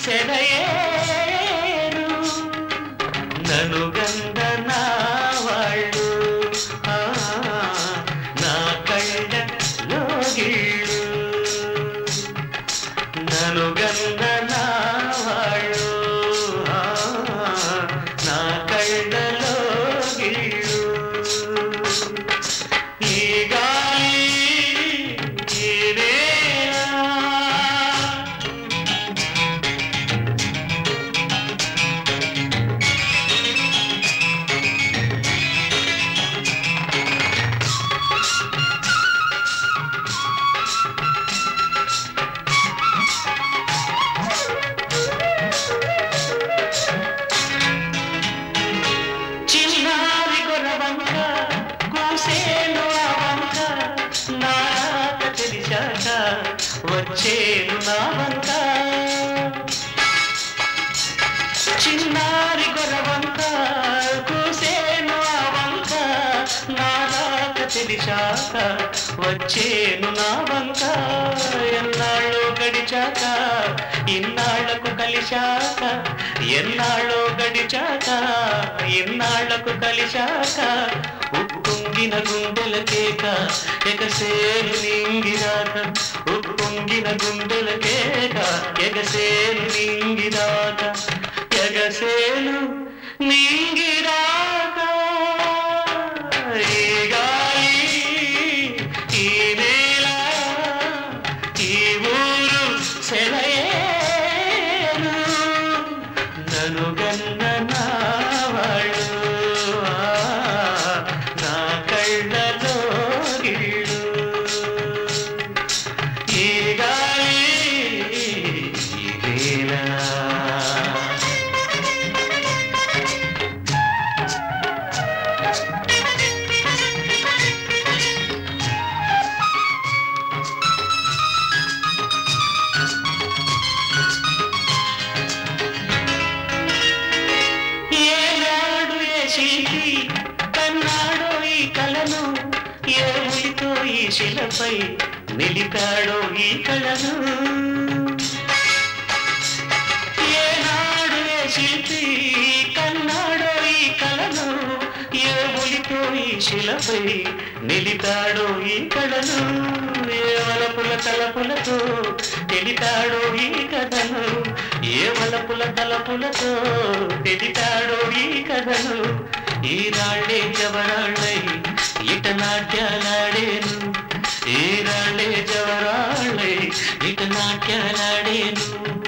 సెలయేరు నను గంద నా వాళ్ళు ఆ, నా కళ్ళ లోగిళ్ళు నను గంద నా వాళ్ళు ఆ, నా కళ్ళ లోగిళ్ళు ఈ గాలి ఈ నేల చిన్నారి గొరవంక కూసేను ఆ వంక నాక తెలిసాక వచ్చేను నా వంక చిన్నారి గొరవంక కూసేను ఆ వంక నాక తెలిసాక వచ్చేను నా వంక ఎన్నాళ్ళు గడిచాక ఇన్నాళ్లకు కలిశాక ఎన్నాళ్ళో గడిచాక ఇన్నాళ్లకు కలిశాక ఉప్పొంగిన గుండెల కేక ఎగసేలు నింగిరాక ఉప్పొంగిన గుండెల కేక ఎగసేలు నింగిరాక ఎగసేలు నింగిరాక ఈ గాలి ఈ నేల ఈ ఊరు సెలయేరు నను గన్న నా వాళ్ళు ఆ, నా కళ్ళలో గిళ్ళు ఈ గాలి ఈ నేల ఏనాడు ఏ శిల్పి కన్నాడో ఈ కళను ఏ ఉలితో ఈ శిలపై నిలిపాడో ఈ కళను ఏనాడు ఏ శిల్పి కన్నాడో ఈ కళను ఏ ఉలితో ఈ శిలపై నిలిపాడో ఈ కళను ఏ వలపుల తలపులతో తెలిపాడో ఈ కథను ఏ వలపుల తలపులతో తెలిపాడో ఈ కథను ఈ రాళ్ళే జవరాళ్ళై ఇట నాట్యాలాడేను ఈ రాళ్ళే జవరాళ్ళై ఇట నాట్యాలాడేను